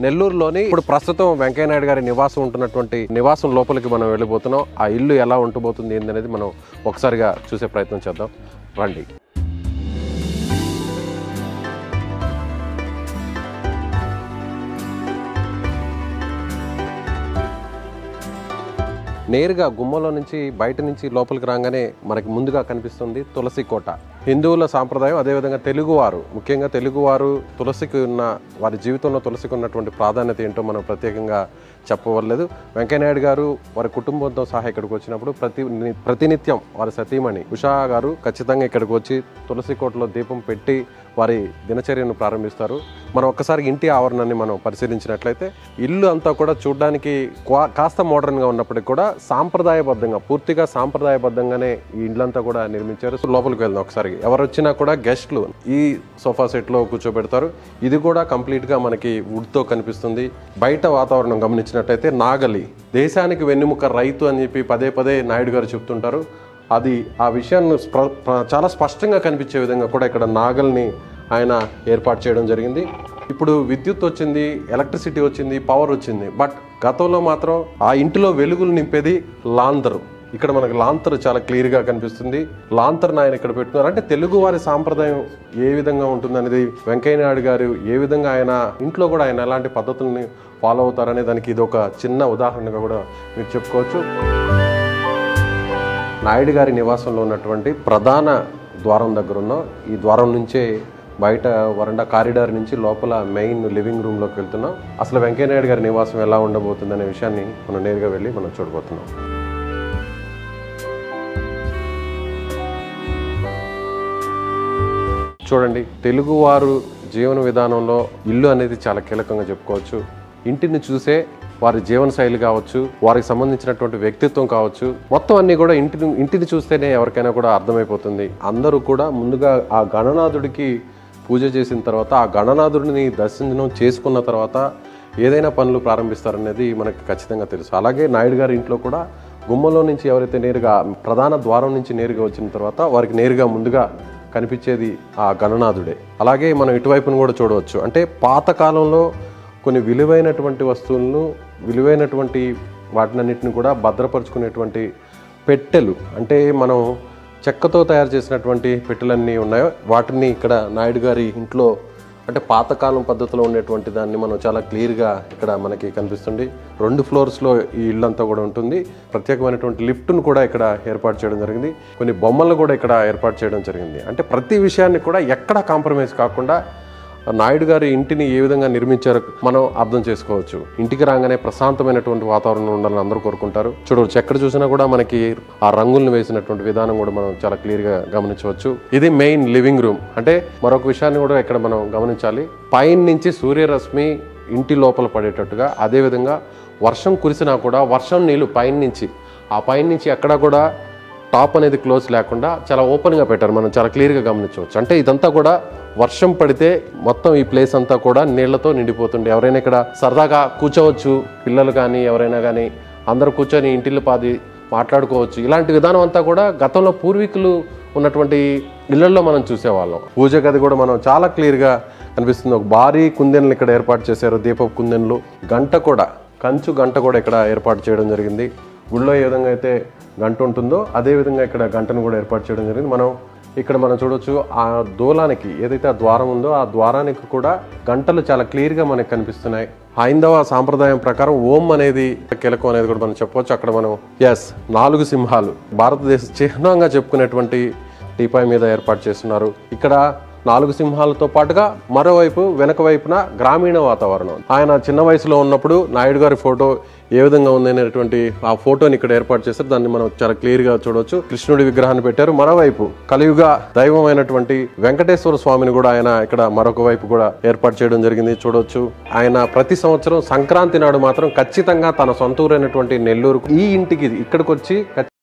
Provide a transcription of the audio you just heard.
నెల్లూరులోని ఇప్పుడు ప్రస్తుతం వెంకయ్య నాయుడు గారి నివాసం ఉంటున్నటువంటి నివాసం లోపలికి మనం వెళ్ళిపోతున్నాం ఆ ఇల్లు ఎలా ఉండబోతుంది ఏందనేది మనం ఒకసారిగా చూసే ప్రయత్నం చేద్దాం రండి నేరుగా గుమ్మలో నుంచి బయట నుంచి లోపలికి రాగానే మనకి ముందుగా కనిపిస్తుంది తులసి కోట హిందువుల సాంప్రదాయం అదేవిధంగా తెలుగువారు ముఖ్యంగా తెలుగువారు తులసికి ఉన్న వారి జీవితంలో తులసికి ఉన్నటువంటి ప్రాధాన్యత ఏంటో మనం ప్రత్యేకంగా చెప్పవలేదు వెంకయ్యనాయుడు గారు వారి కుటుంబంతో సహా ఇక్కడికి వచ్చినప్పుడు ప్రతి ని- ప్రతినిత్యం వారి సతీమణి ఉషా గారు ఖచ్చితంగా ఇక్కడికి వచ్చి తులసి కోటలో దీపం పెట్టి వారి దినచర్యను ప్రారంభిస్తారు మనం ఒక్కసారి ఇంటి ఆవరణాన్ని మనం పరిశీలించినట్లయితే ఇల్లు అంతా కూడా చూడడానికి క్వా- కాస్త మోడర్న్గా ఉన్నప్పటికీ కూడా సాంప్రదాయబద్ధంగా పూర్తిగా సాంప్రదాయబద్ధంగానే ఈ ఇల్లంతా కూడా నిర్మించారు సో లోపలికి వెళ్దాం ఒకసారి ఎవరు వచ్చినా కూడా గెస్ట్లు ఈ సోఫా సెట్లో కూర్చోబెడతారు ఇది కూడా కంప్లీట్గా మనకి వుడ్తో కనిపిస్తుంది బయట వాతావరణం గమనించినట్టయితే నాగలి దేశానికి వెన్నెముక రైతు అని చెప్పి పదే పదే నాయుడు గారు చెప్తుంటారు అది ఆ విషయాన్ని స్ప్ర- ప్ర- చాలా స్పష్టంగా కనిపించే విధంగా కూడా ఇక్కడ నాగల్ని ఆయన ఏర్పాటు చేయడం జరిగింది ఇప్పుడు విద్యుత్ వచ్చింది ఎలక్ట్రిసిటీ వచ్చింది పవర్ వచ్చింది బట్ గతంలో మాత్రం ఆ ఇంటిలో వెలుగులు నింపేది లాంతరు ఇక్కడ మనకు లాంతర్ చాలా క్లియర్గా కనిపిస్తుంది లాంతర్ని ఆయన ఇక్కడ పెట్టుకున్నారు అంటే తెలుగు వారి సాంప్రదాయం ఏ విధంగా ఉంటుంది అనేది వెంకయ్య నాయుడు గారు ఏ విధంగా ఆయన ఇంట్లో కూడా ఆయన ఎలాంటి పద్ధతుల్ని ఫాలో అవుతారనే దానికి ఇది ఒక చిన్న ఉదాహరణగా కూడా మీరు చెప్పుకోవచ్చు నాయుడు గారి నివాసంలో ఉన్నటువంటి ప్రధాన ద్వారం దగ్గర ఉన్నాం ఈ ద్వారం నుంచే బయట వరండా కారిడార్ నుంచి లోపల మెయిన్ లివింగ్ రూమ్లోకి వెళ్తున్నాం అసలు వెంకయ్య నాయుడు గారి నివాసం ఎలా ఉండబోతుంది అనే విషయాన్ని మనం నేరుగా వెళ్ళి మనం చూడబోతున్నాం చూడండి తెలుగువారు జీవన విధానంలో ఇల్లు అనేది చాలా కీలకంగా చెప్పుకోవచ్చు ఇంటిని చూసే వారి జీవన శైలి కావచ్చు వారికి సంబంధించినటువంటి వ్యక్తిత్వం కావచ్చు మొత్తం అన్ని కూడా ఇంటిని ఇంటిని చూస్తేనే ఎవరికైనా కూడా అర్థమైపోతుంది అందరూ కూడా ముందుగా ఆ గణనాథుడికి పూజ చేసిన తర్వాత ఆ గణనాథుడిని దర్శనం చేసుకున్న తర్వాత ఏదైనా పనులు ప్రారంభిస్తారనేది మనకి ఖచ్చితంగా తెలుసు అలాగే నాయుడు గారి ఇంట్లో కూడా గుమ్మలో నుంచి ఎవరైతే నేరుగా ప్రధాన ద్వారం నుంచి నేరుగా వచ్చిన తర్వాత వారికి నేరుగా ముందుగా కనిపించేది ఆ గణనాథుడే అలాగే మనం ఇటువైపును కూడా చూడవచ్చు అంటే పాత కాలంలో కొన్ని విలువైనటువంటి వస్తువులను విలువైనటువంటి వాటినన్నిటిని కూడా భద్రపరుచుకునేటువంటి పెట్టెలు అంటే మనం చెక్కతో తయారు చేసినటువంటి పెట్టెలన్నీ ఉన్నాయో వాటిని ఇక్కడ నాయుడు గారి ఇంట్లో అంటే పాతకాలం పద్ధతిలో ఉండేటువంటి దాన్ని మనం చాలా క్లియర్గా ఇక్కడ మనకి కనిపిస్తుంది రెండు ఫ్లోర్స్లో ఈ ఇల్లంతా కూడా ఉంటుంది ప్రత్యేకమైనటువంటి లిఫ్ట్ను కూడా ఇక్కడ ఏర్పాటు చేయడం జరిగింది కొన్ని బొమ్మలను కూడా ఇక్కడ ఏర్పాటు చేయడం జరిగింది అంటే ప్రతి విషయాన్ని కూడా ఎక్కడ కాంప్రమైజ్ కాకుండా నాయుడు గారి ఇంటిని ఏ విధంగా నిర్మించారో మనం అర్థం చేసుకోవచ్చు ఇంటికి రాగానే ప్రశాంతమైనటువంటి వాతావరణం ఉండాలని అందరూ కోరుకుంటారు చూడవచ్చు ఎక్కడ చూసినా కూడా మనకి ఆ రంగులను వేసినటువంటి విధానం కూడా మనం చాలా క్లియర్ గా గమనించవచ్చు ఇది మెయిన్ లివింగ్ రూమ్ అంటే మరొక విషయాన్ని కూడా ఇక్కడ మనం గమనించాలి పైన నుంచి సూర్యరశ్మి ఇంటి లోపల పడేటట్టుగా అదేవిధంగా వర్షం కురిసినా కూడా వర్షం నీళ్లు పైన నుంచి ఆ పైన నుంచి ఎక్కడా కూడా టాప్ అనేది క్లోజ్ లేకుండా చాలా ఓపెన్గా పెట్టారు మనం చాలా క్లియర్గా గమనించవచ్చు అంటే ఇదంతా కూడా వర్షం పడితే మొత్తం ఈ ప్లేస్ అంతా కూడా నీళ్లతో నిండిపోతుంది ఎవరైనా ఇక్కడ సరదాగా కూర్చోవచ్చు పిల్లలు కానీ ఎవరైనా కానీ అందరూ కూర్చొని ఇంటిల్లి పాది మాట్లాడుకోవచ్చు ఇలాంటి విధానం అంతా కూడా గతంలో పూర్వీకులు ఉన్నటువంటి ఇళ్లలో మనం చూసేవాళ్ళం పూజ గది కూడా మనం చాలా క్లియర్గా కనిపిస్తుంది ఒక భారీ కుందెన్లు ఇక్కడ ఏర్పాటు చేశారు దీపపు కుందెన్లు గంట కూడా కంచు గంట కూడా ఇక్కడ ఏర్పాటు చేయడం జరిగింది గుళ్ళో ఏ విధంగా అయితే గంట ఉంటుందో అదే విధంగా ఇక్కడ గంటను కూడా ఏర్పాటు చేయడం జరిగింది మనం ఇక్కడ మనం చూడొచ్చు ఆ దూలానికి ఏదైతే ఆ ద్వారం ఉందో ఆ ద్వారానికి కూడా గంటలు చాలా క్లియర్గా మనకు కనిపిస్తున్నాయి హైందవ సాంప్రదాయం ప్రకారం ఓం అనేది కీలకం అనేది కూడా మనం చెప్పవచ్చు అక్కడ మనం ఎస్ నాలుగు సింహాలు భారతదేశ చిహ్నంగా చెప్పుకునేటువంటి టీపాయ్ మీద ఏర్పాటు చేస్తున్నారు ఇక్కడ నాలుగు సింహాలతో పాటుగా మరోవైపు వెనక వైపున గ్రామీణ వాతావరణం ఆయన చిన్న వయసులో ఉన్నప్పుడు నాయుడు గారి ఫోటో ఏ విధంగా ఉంది అనేటువంటి ఆ ఫోటోని ఇక్కడ ఏర్పాటు చేశారు దాన్ని మనం చాలా క్లియర్ గా చూడొచ్చు కృష్ణుడి విగ్రహాన్ని పెట్టారు మరోవైపు కలియుగ దైవమైనటువంటి వెంకటేశ్వర స్వామిని కూడా ఆయన ఇక్కడ మరొక వైపు కూడా ఏర్పాటు చేయడం జరిగింది చూడొచ్చు ఆయన ప్రతి సంవత్సరం సంక్రాంతి నాడు మాత్రం ఖచ్చితంగా తన సొంత ఊరైనటువంటి నెల్లూరు ఈ ఇంటికి ఇక్కడికి వచ్చి